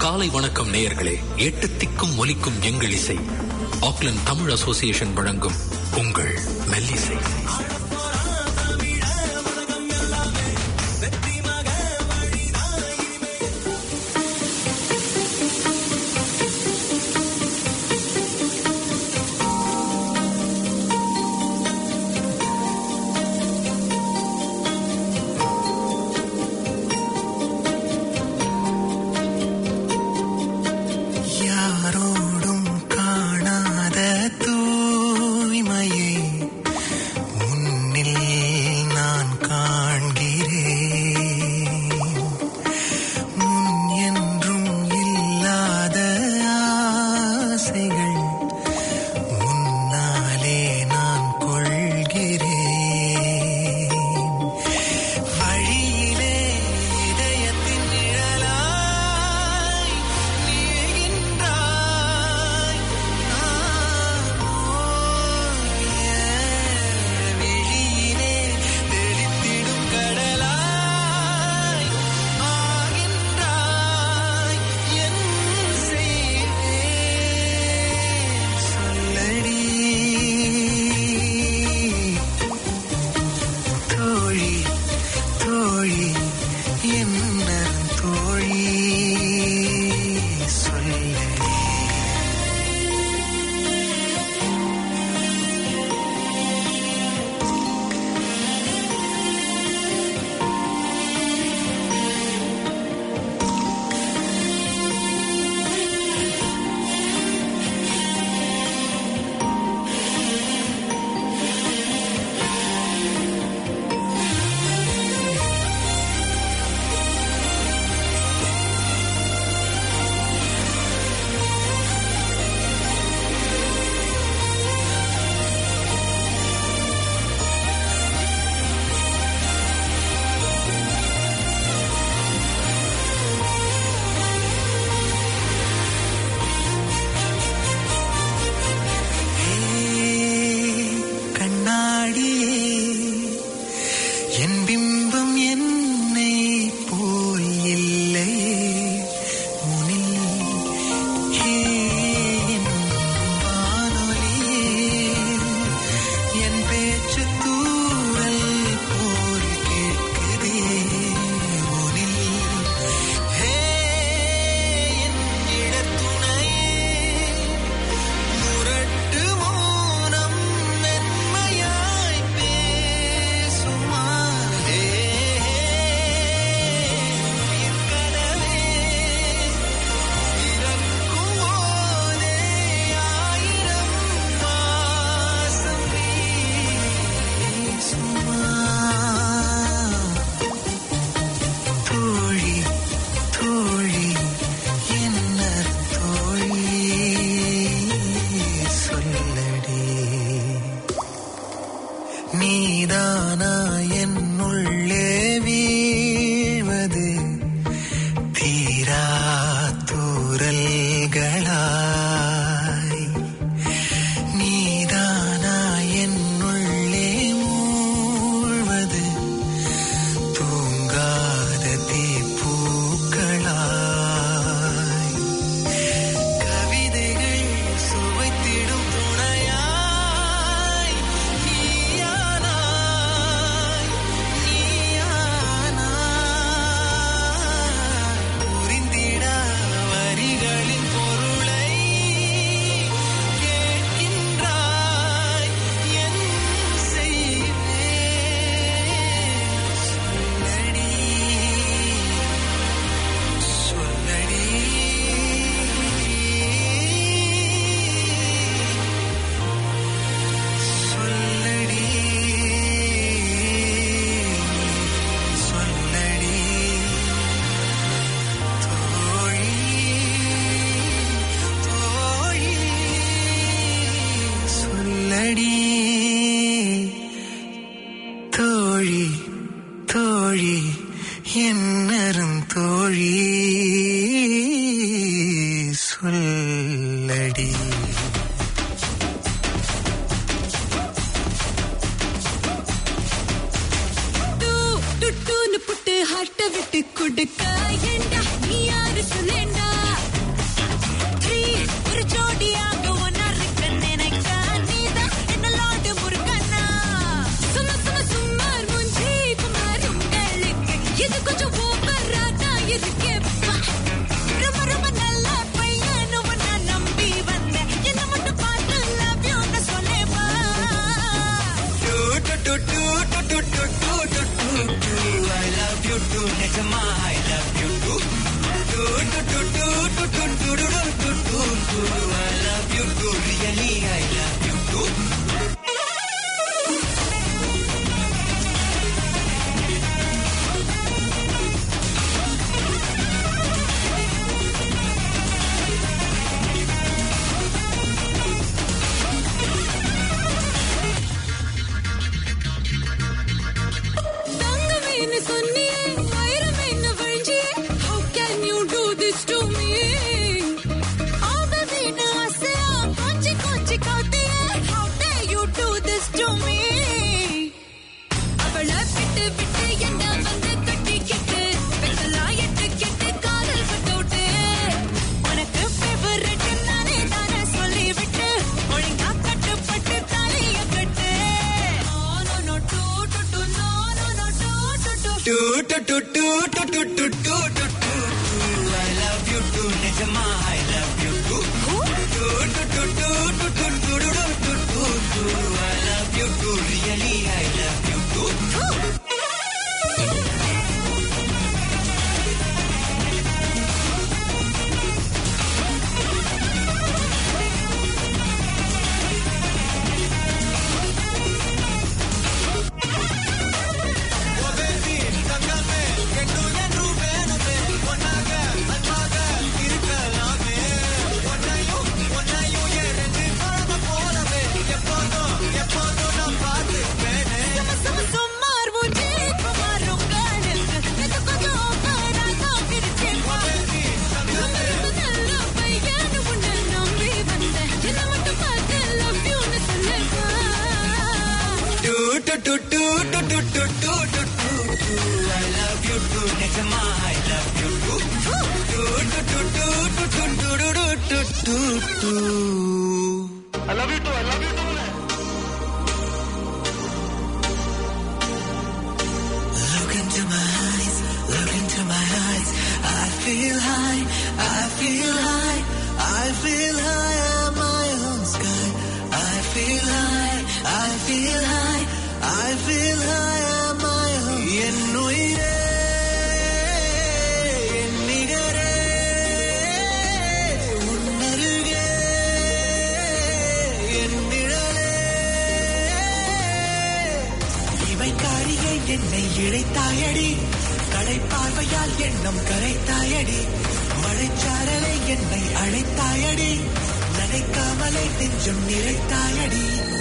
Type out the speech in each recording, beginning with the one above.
காலை வணக்கம் நேயர்களே எட்டு திக்கும் ஒலிக்கும் எங்கள் இசை ஆக்லண்ட் தமிழ் அசோசியேஷன் வழங்கும் உங்கள் மெல்லிசை யாரோடும் காணாத தூய்மையை உன்னில் நான் காண்கிறேன் முன் என்றும் இல்லாத ஆசைகள் உன்னாலே நான் கொள்கிறேன் வழியிலே இதயத்தின் நிழலாய் நீகின்றாய் விழியிலே தெளித்திடும் கடலாய் ஆகின்றாய் என் செய்வேன் சொல்லடி தோழி தோழி என்ன தோழி சொல்லடி கண்ணாடியே என் பிம்பம் என்னை போல் இல்லையே உனில் ஹே என் வானொலியே என் பேச்சு தூரல் போல் கேட்குதே உனில் ஹே என் இடத்துணையே முரட்டு மௌனம் மென்மையாய் பேசுமா ஹே என் கனவே இறக்கும் போதே ஆயிரம் வாசம் வீசுமா தோழி தோழி என்ன தோழி சொல்லடி நீதானா என்னுள்ளே வீழ்வது தீரா தூரல்களாய் நீதானா என்னுள்ளே மூழ்வது தூங்காத தீப்பூக்களாய் கவிதைகள் சுவைத்திடும் துணையாய் நீயானாய் நீயானாய் புரிந்திடா வரிகளின் பொருளை கேட்கின்றாய் என் செய்வேன் சொல்லடி சொல்லடி சொல்லடி சொல்லடி தோழி தோழி சொல்லடி தோழி தோழி என்னரும் தோழி சொல்லடி டூ, டு, டூன்னு புட்டு ஹார்ட்ட விட்டு கொடுக்க ஏண்டா நீ யாரு சொல்லேண்டா இது கொஞ்சம் ஓவரா தான் இருக்கேப்பா ரொம்ப ரொம்ப நல்ல பையன் உன்னை நம்பி வந்தேன் என்ன மட்டும் பார்த்து love you ன்னு சொல்லேப்பா I love you too, நிஜமா I love you too. Do, do, do, do, do, do, do, do, do, do, do, do. I love you too, really I love you too. தங்கமேன்னு சொன்னியே வைரமேன்னு வழிஞ்சியே how can you do this to me ஆபவேன்னு ஆசையா கொஞ்சி கொஞ்சி காத்தியே how dare you do this to me அவளை விட்டு விட்டு என்ன வந்து கட்டிக்கிட்டு பெத்தலா எட்டு கெட்டு காதல் விட்டு உனக்கு ஃபேவரட் நானே தானே சொல்லிவிட்டு ஒழுங்கா கட்டுப்பட்டு தலைய கட்டு No, no, no, do, do, do, no, no, no, do, do, do. Do, do, do, do, do, do, do, do, do, do. I love you too, நிஜமா I love you too. Do, do, do, do, do, do, do, do, do, do, do. I love you too, really I love you too. சும்மா, சும்மா, சும்மார் மூஞ்சி, குமார் உங்களுக்கு. இது கொஞ்சம் ஓவரா தான் இருக்குப்பா. ரொம்ப, ரொம்ப நல்ல பையன் உன்னை நம்பி வந்தேன். என்னை மட்டும் பார்த்து love you ன்னு சொல்லுப்பா. Do, do, do, do, do, do, do, do, do, do, do. I love you too, நிஜமா I love you too. Do, do, do, do, do, do, do, do, do, do, do, do. Look into my eyes, look into my eyes. I feel high, I feel high, I feel high on my own sky. I feel high, I feel high, I feel high on my own. என் உயிரே, என் நிகரே, உன்னருகே, என் நிழலே. இமைக்காரியை என்னை இழைத்தாயடி கடை பார்வையால் எண்ணம் கரைத்தாயடி மழைச்சாரலை என்னை அழைத்தாயடி நினைக்காமலே நெஞ்சம் நிறைத்தாயடி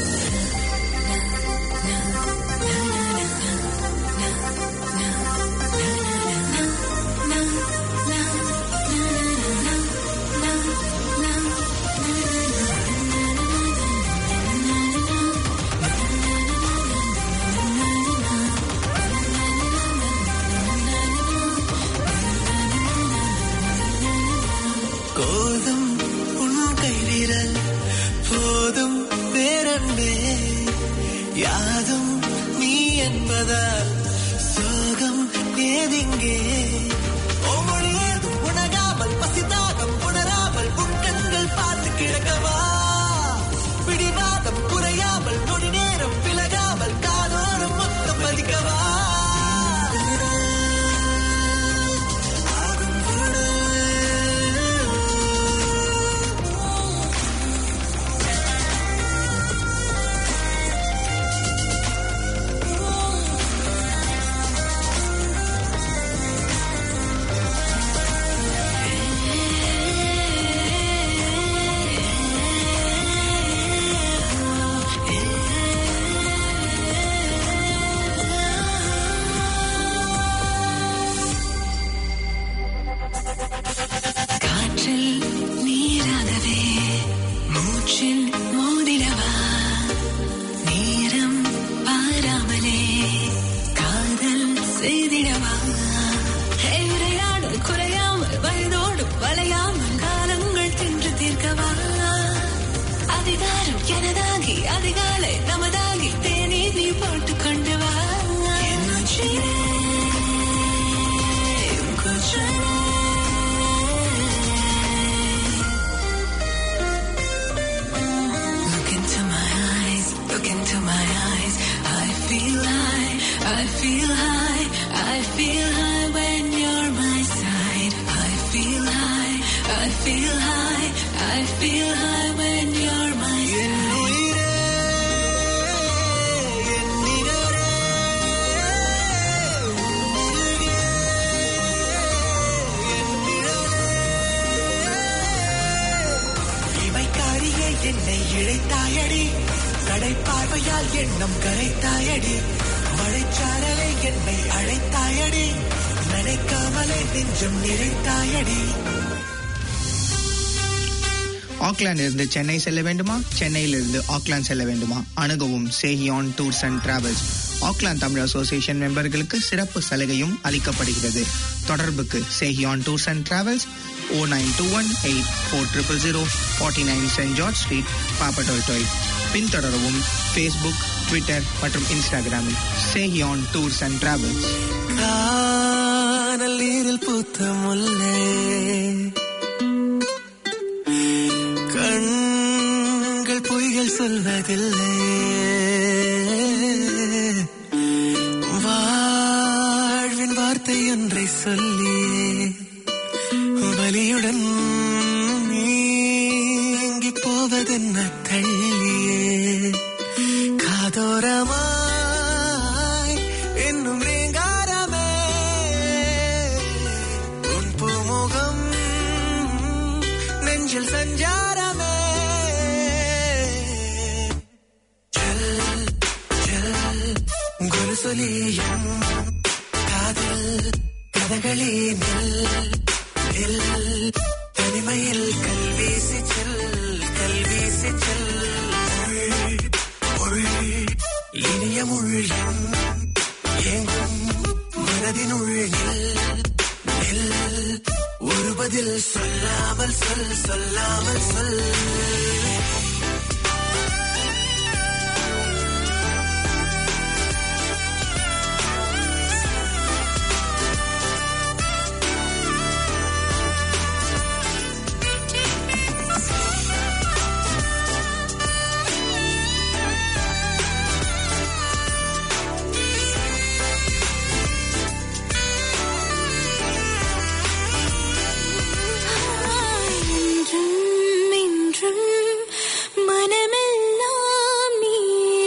கோதும் உன் கைவிரல் போதும் பேரன்பே யாதும் நீ என்பதால் சோகம் ஏதிங்கே ஒவ்வொழியேதும் உணராமல் பசிதாகம் உணராமல் உட்கண்கள் பார்த்து கிடக்கவா பிடிவாதம் குறையாமல் நொடி நேரம் விலகாமல் காதோறும் மொத்தம் பதிக்கவா ஆகும் விடு. feel high, I feel high when you're my side. I feel high, I feel high, I feel high when you're my side. இமைக்காரியே என்னை இழைத்தாயடி கடை பார்வையால் எண்ணம் கரைத்தாயடி மழைச்சாரலை என்னை அழைத்தாயடி நினைக்காமலே நெஞ்சம் நிறைத்தாயடி ஆக்லாந்து இருந்து சென்னை செல்ல வேண்டுமா சென்னையிலிருந்து ஆக்லாந்து செல்ல வேண்டுமா அணுகவும் Sehiyan tours and travels Auckland Tamil association மெம்பர்களுக்கு சிறப்பு சலுகையும் அளிக்கப்படுகிறது தொடர்புக்கு Sehiyan tours and travels O nine two one eight four triple zero forty nine Saint George Street Papatoetoe பின்தொடரவும் ஃபேஸ்புக் ட்விட்டர் மற்றும் இன்ஸ்டாகிராமில் சேஹியான் டூர்ஸ் அண்ட் டிராவல்ஸ் கானல் நீரில் பூத்த முல்லை கண்கள் பொய்கள் சொல்வதில்லை வாழ்வின் வார்த்தை ஒன்றை சொல்லி வலியுடன் நீங்கி போவதென்ன தள்ளியே காதோரமாய் இன்னும் ரீங்காரமே உன் பூமுகம் நெஞ்சில் சஞ்சாரமே செல் செல் குருசொலியும் காதல் கதகளி நில் நில் தனிமையில் கல்வீசி செல் கல்வீசி செல் மொழி, மொழி இனிய மொழியும் எங்கும் மனதினுள் நில் நில் ஒரு பதில் சொல்லாமல் சொல் சொல்லாமல் சொல் என்றும் என்றும் மனமெல்லாம் நீ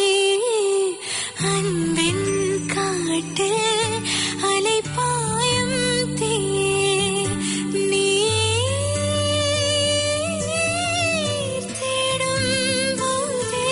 அன்பின் காட்டு அலைப்பாயும் தீ நீர் தேடும் போதே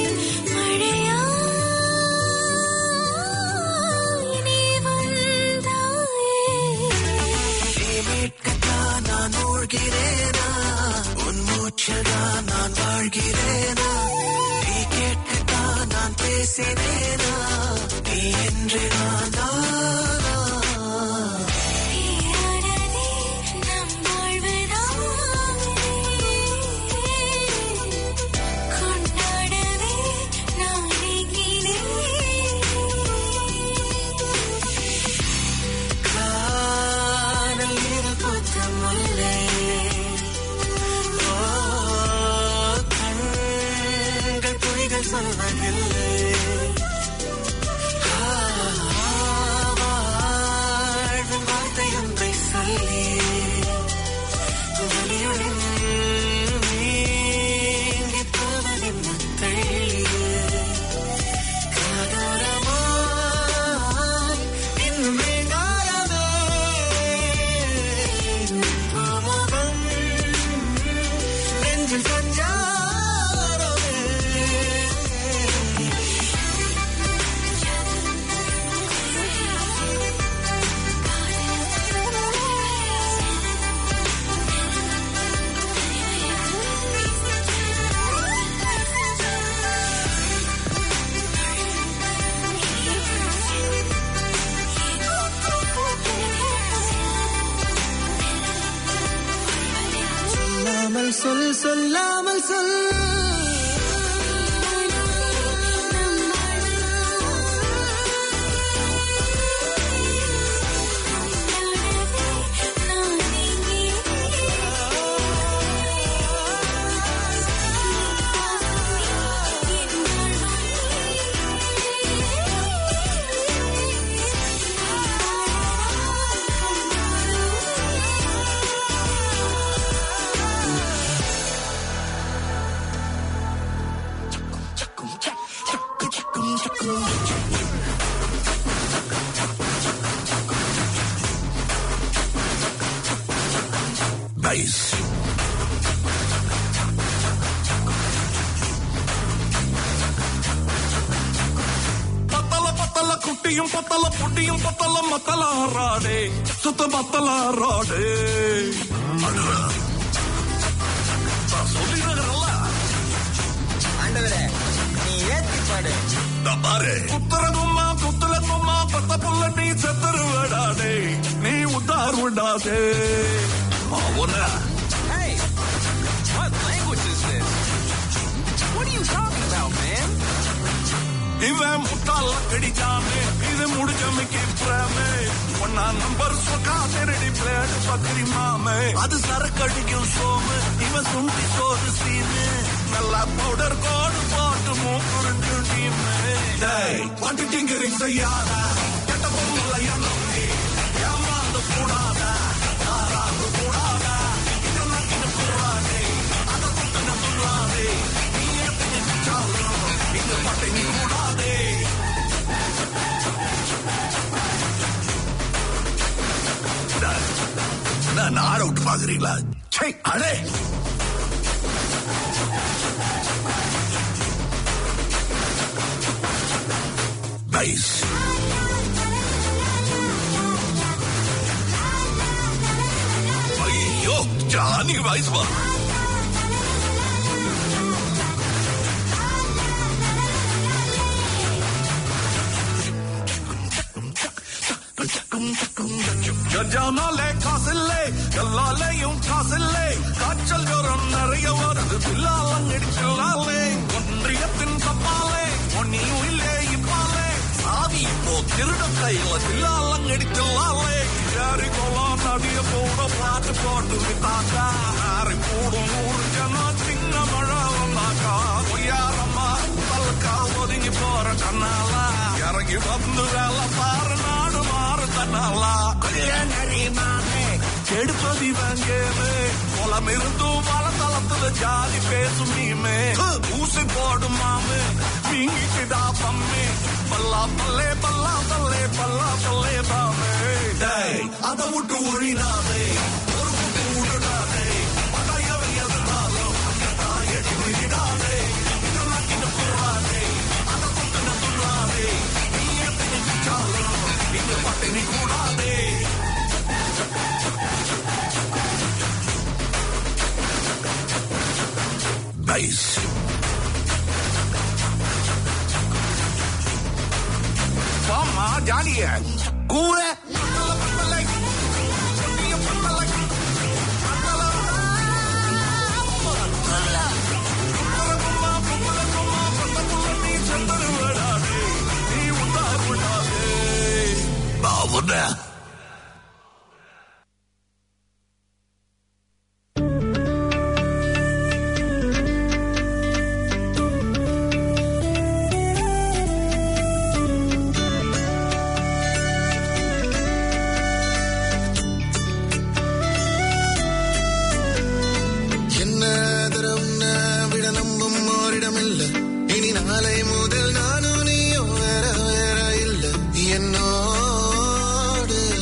மழையாய் நீ வந்தாயே நீ மீட்கத்தான் நான் மூழ்கிறேனா உன் மூச்சில்தான் நான் வாழ்கிறேனா நீ கேட்கத்தான் நான் பேசினேனா நீ என்று நான் தானா நீரானதே நம் வாழ்வுதானே கொண்டாடவே நான் ஏங்கினேன் கானல் நீரில் பூத்த முல்லை ஓ, கண்கள் பொய்கள் சொல்வதில்லை ஆ, வாழ்வின் வார்த்தை ஒன்றை சொல்லி வலியுடன் நீங்கி போவதென்ன தள்ளியே காதோரமாய் இன்னும் நீங்காதவே பூமுகம் நெஞ்சில் சஞ்சாரமே சொல்லாமல் சொல் சொல்லாமல் சொல் Nice. பத்தல பத்தல குட்டியும் பத்தல புட்டியும் பத்தல மத்தல ஆறாடே சுத்த மத்தல ஆறாடே சொல்லிடுறல ஆண்டவரே நீ ஏத்தி பாடு பாரு குத்துறங்கும்மா குத்துலங்கும்மா பத்த புள்ள நீ செத்துரு விடாதே நீ உத்தார் விடாதே அவன Hey, what language is this? What are you talking about, man? இவன் முட்டாள கடிச்சாமே இது முடிஞ்ச மிக்கி பிரேமே ஒன்னா நம்பர் சொக்கா திருடி பிளேட் பக்கரி மாமே அது சரக்கு அடிக்கும் சோமு இவன் சுண்டி சோறு சீனு நல்லா பவுடர் கோடு போட்டு மூக்குறிஞ்சு டீமு டேய் பட்டு டிங்கரிங் செய்யாத கெட்ட பொருள் எண்ணி ஏமாந்து கூடாத யாராவது கூடாத இதெல்லாம் கிட்ட கூடாதே அதை கொண்டு நம்புறாதே நீ எப்படி நினைச்சாலும் இங்க பட்டு நீ கூடாதே நான் ஆட விட்டு பாக்குறீங்களா சை அடே நைஸ் ஐயோ ஜானி வயசுமா கஜானாலே காசில்லை எல்லாலையும் காசில்லை காய்ச்சல் ஜுரம் நிறைய வருது பில்லாலம் இடிச்சலாலே ஒன்றியத்தின் தப்பாலே ஒன்னியும் இல்லே இப்பாலே சாவி இப்போ திருட கையில பில்லாலம் இடிச்சலாலே யாரி கொலாம் நதிய கூட பாட்டு போட்டு விட்டாக்கா யாரி கூடும் ஊரு ஜனம் சின்ன மழை வந்தாக்கா ஒய்யாரம்மா பல்கா ஒதுங்கி போற கண்ணாலா இறங்கி வந்து வேலை பாரு நாடு மாறு தன்னாலா நரிமானே கெடுப்பதி வாங்கேமே குளம் இருந்தும் வளத்தளத்துல ஜாதி பேசும் நீமே ஊசி போடும் மாமே வீங்கிட்டுடா பம்மே பல்லா பல்லே பல்லா பல்லே பல்லா பல்லே பாமே டேய் அதை விட்டு ஒழினாதே ஒரு குட்டி விடுடாதே படையவை எதுனாலும் எடி விடாதே இதெல்லாம் கிட்ட போறாதே அதை கொண்டு நம்புறாதே நீ எப்படி நினைச்சாலும் இங்க பட்டினி கூடாதே நைஸ் வாமா ஜாலிய கூற அவன என்ன தரம் விட நம்பும் ஓரிடமில்ல இனி நாளை முதல் நானும் நீயும் வேற வேற இல்ல என்னோடு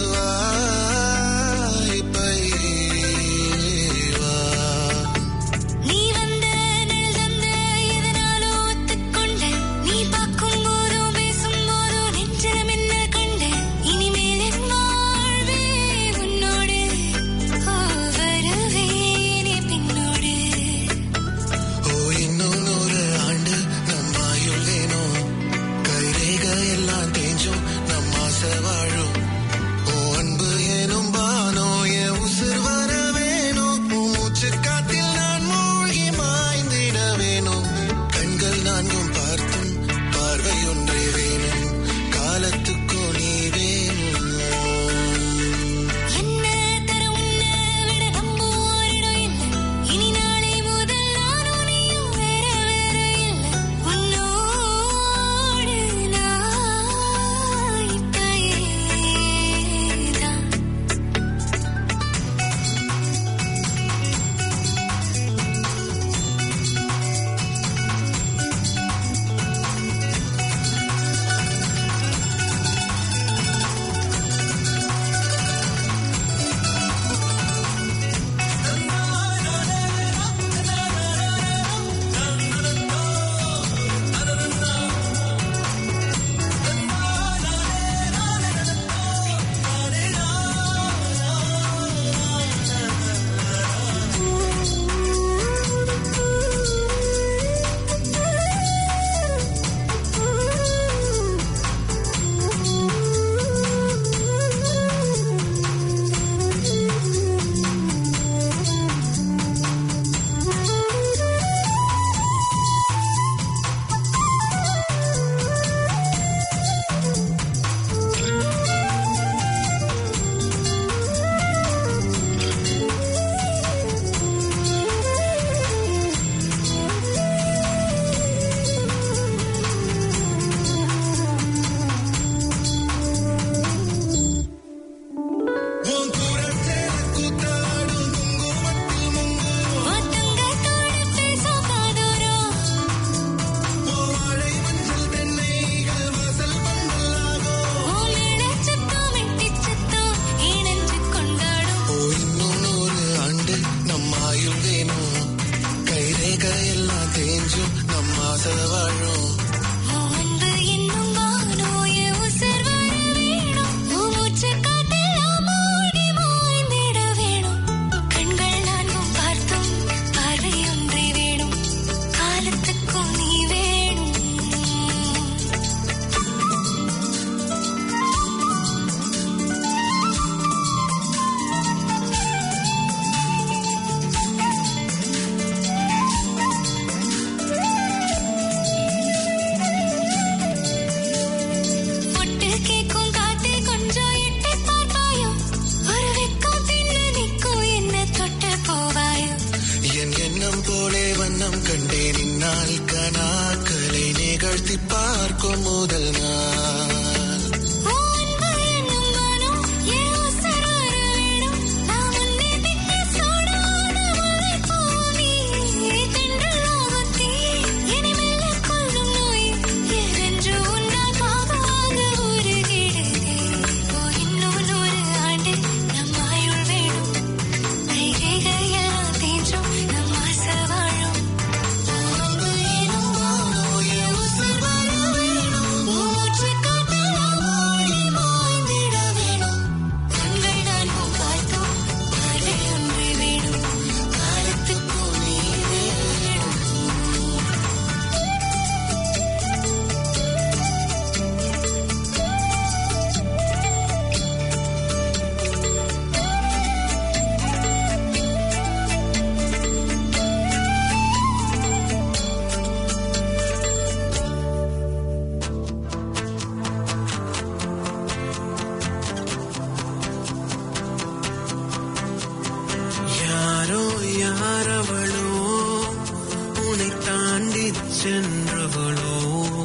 யாரவளோ உன்னை தாண்டி சென்றவளோ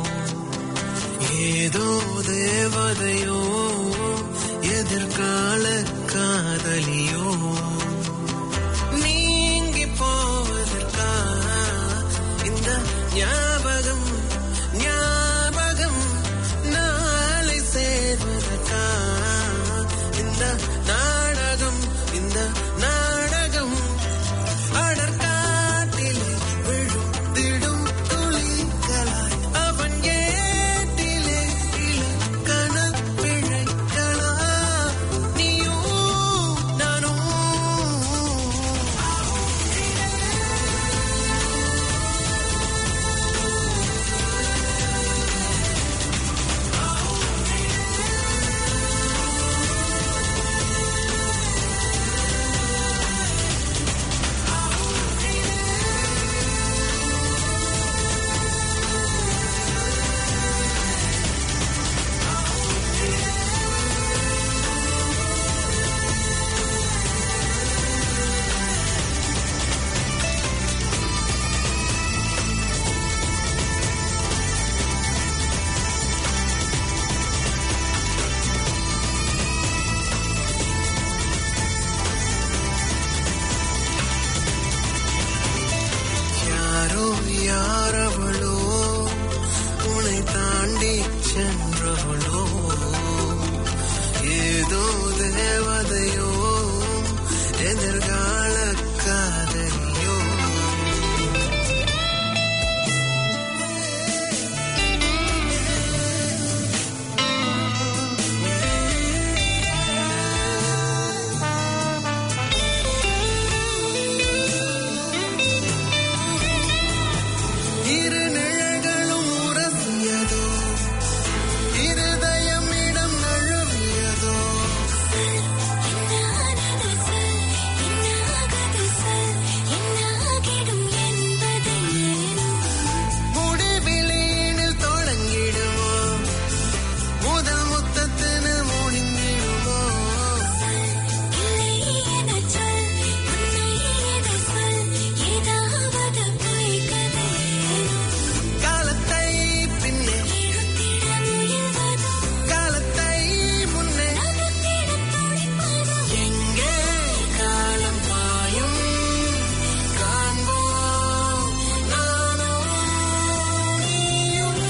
ஏதோ தேவதையோ எதிர்கால காதலியோ நீங்கி போவதற்கா இந்த ஞாபகம் ஞாபகம் நாளை சேர்வதற்கா இந்த நாடகம் இந்த நாடகம் அடற்காட்டில் விழுந்திடும் துளிகளாய் அவன் ஏட்டிலே இலக்கண பிழைகளா நீயும் நானும் யாரோ யாரவளோ உன்னை தாண்டி சென்றவளோ ஏதோ தேவதையோ எதிர்கால காதலியோ இரு நிழல்களும் உரசியதோ இருதயம் இடம் நழுவியதோ முடிவிலீனில் தொடங்கிடுமோ முதல் முத்தத்தினு முடிந்திடுமோ காலத்தை பின்னே காலத்தை முன்னே எங்கே காலம் பாயும் காண்போம் நானும் நீயும்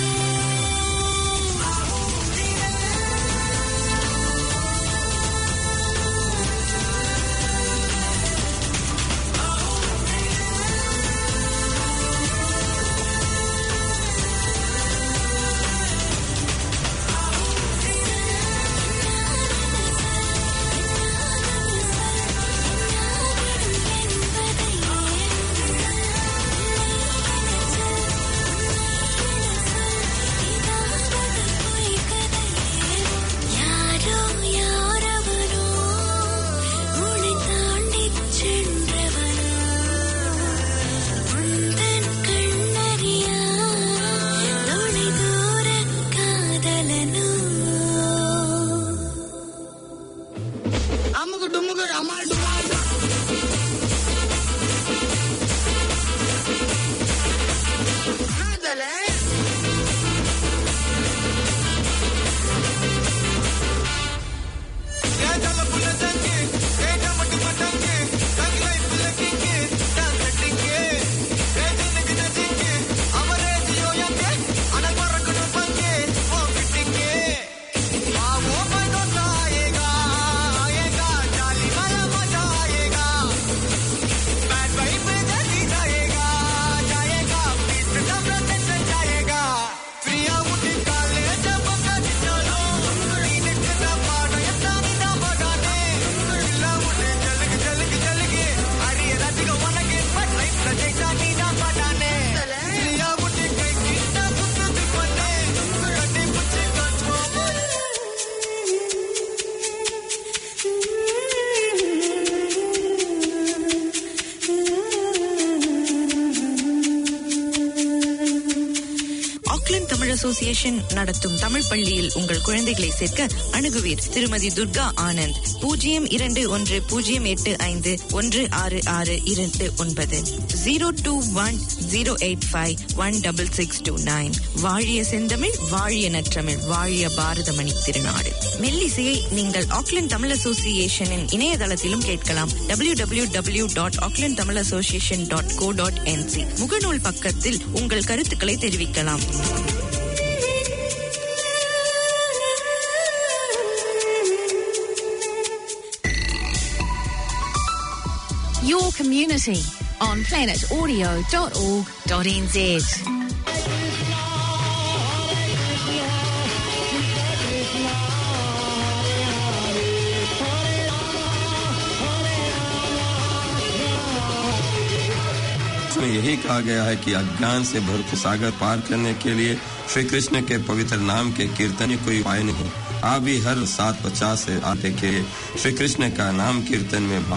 யாரோ யாரவனோ உன்னை தாண்டி சென்றவனோ உந்தன் கண்ணறியா தொலை தூர காதலனோ அமுக்கு டுமுக்கு அமால் டுமால் என்னதலே? ஆ அசோசியேஷன் நடத்தும் தமிழ் பள்ளியில் உங்கள் குழந்தைகளை சேர்க்க அணுகுவீர் திருமதி துர்கா ஆனந்த் பூஜ்ஜியம் இரண்டு ஒன்று பூஜ்ஜியம் எட்டு ஐந்து ஒன்று ஆறு ஆறு இரண்டு ஒன்பது zero two one zero eight five one double six two nine வாழிய செந்தமிழ் வாழிய நற்றமிழ் வாழிய பாரதமணி திருநாடு மெல்லிசையை நீங்கள் ஆக்லாந்து தமிழ் அசோசியேஷனின் இணையதளத்திலும் கேட்கலாம் W W W dot Auckland Tamil association dot co dot N Z முகநூல் பக்கத்தில் உங்கள் கருத்துக்களை தெரிவிக்கலாம் Your community on planetaudio.org.nz. इसमें यही कहा गया है कि अज्ञान से भरपूर सागर पार करने के लिए श्री कृष्ण के पवित्र नाम के कीर्तन ही कोई उपाय नहीं आप भी हर सात पचास से आते के श्री कृष्ण का नाम कीर्तन में भाग